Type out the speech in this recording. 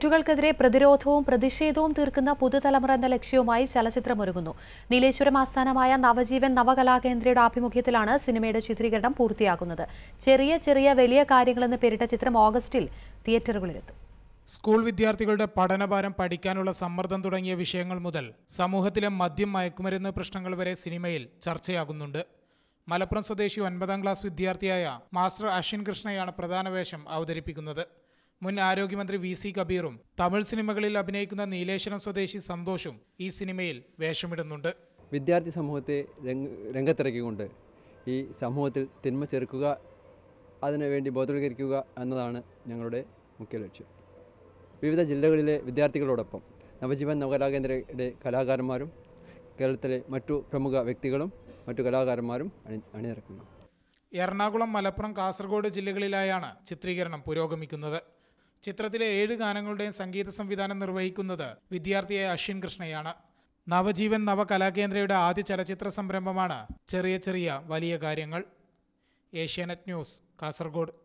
തെറ്റുകൾക്കെതിരെ പ്രതിരോധവും പ്രതിഷേധവും തീർക്കുന്ന പുതുതലമുറ എന്ന ലക്ഷ്യവുമായി ചലച്ചിത്രമൊരുങ്ങുന്നു നീലേശ്വരം ആസ്ഥാനമായ നവജീവൻ നവകലാകേന്ദ്രയുടെ ആഭിമുഖ്യത്തിലാണ് സിനിമയുടെ ചിത്രീകരണം പൂർത്തിയാക്കുന്നത് ചെറിയ ചെറിയ വലിയ കാര്യങ്ങളെന്ന് പേരിട്ട ചിത്രം ഓഗസ്റ്റിൽ തിയേറ്ററുകളിലെത്തും സ്കൂൾ വിദ്യാർത്ഥികളുടെ പഠനഭാരം പഠിക്കാനുള്ള സമ്മർദ്ദം തുടങ്ങിയ വിഷയങ്ങൾ മുതൽ സമൂഹത്തിലെ മദ്യം മയക്കുമരുന്ന് പ്രശ്നങ്ങൾ വരെ സിനിമയിൽ ചർച്ചയാകുന്നുണ്ട് മലപ്പുറം സ്വദേശി ഒൻപതാം ക്ലാസ് വിദ്യാർത്ഥിയായ മാസ്റ്റർ അശ്വിൻ കൃഷ്ണയാണ് പ്രധാന വേഷം അവതരിപ്പിക്കുന്നത് മുൻ ആരോഗ്യമന്ത്രി വി സി കബീറും തമിഴ് സിനിമകളിൽ അഭിനയിക്കുന്ന നീലേശ്വരം സ്വദേശി സന്തോഷും ഈ സിനിമയിൽ വേഷമിടുന്നുണ്ട് വിദ്യാർത്ഥി സമൂഹത്തെ രംഗ രംഗത്തിറക്കിക്കൊണ്ട് ഈ സമൂഹത്തിൽ തിന്മ ചെറുക്കുക അതിനുവേണ്ടി ബോധവൽക്കരിക്കുക എന്നതാണ് ഞങ്ങളുടെ മുഖ്യ ലക്ഷ്യം വിവിധ ജില്ലകളിലെ വിദ്യാർത്ഥികളോടൊപ്പം നവജീവൻ നവകലാകേന്ദ്രയുടെ കലാകാരന്മാരും കേരളത്തിലെ മറ്റു പ്രമുഖ വ്യക്തികളും മറ്റു കലാകാരന്മാരും അണി അണിനിരക്കുന്നു എറണാകുളം മലപ്പുറം കാസർഗോഡ് ജില്ലകളിലായാണ് ചിത്രീകരണം പുരോഗമിക്കുന്നത് ചിത്രത്തിലെ ഏഴ് ഗാനങ്ങളുടെയും സംഗീത സംവിധാനം നിർവഹിക്കുന്നത് വിദ്യാർത്ഥിയായ അശ്വിൻ കൃഷ്ണയാണ് നവജീവൻ നവകലാകേന്ദ്രയുടെ ആദ്യ ചലച്ചിത്ര സംരംഭമാണ് ചെറിയ ചെറിയ വലിയ കാര്യങ്ങൾ ഏഷ്യാനെറ്റ് ന്യൂസ് കാസർഗോഡ്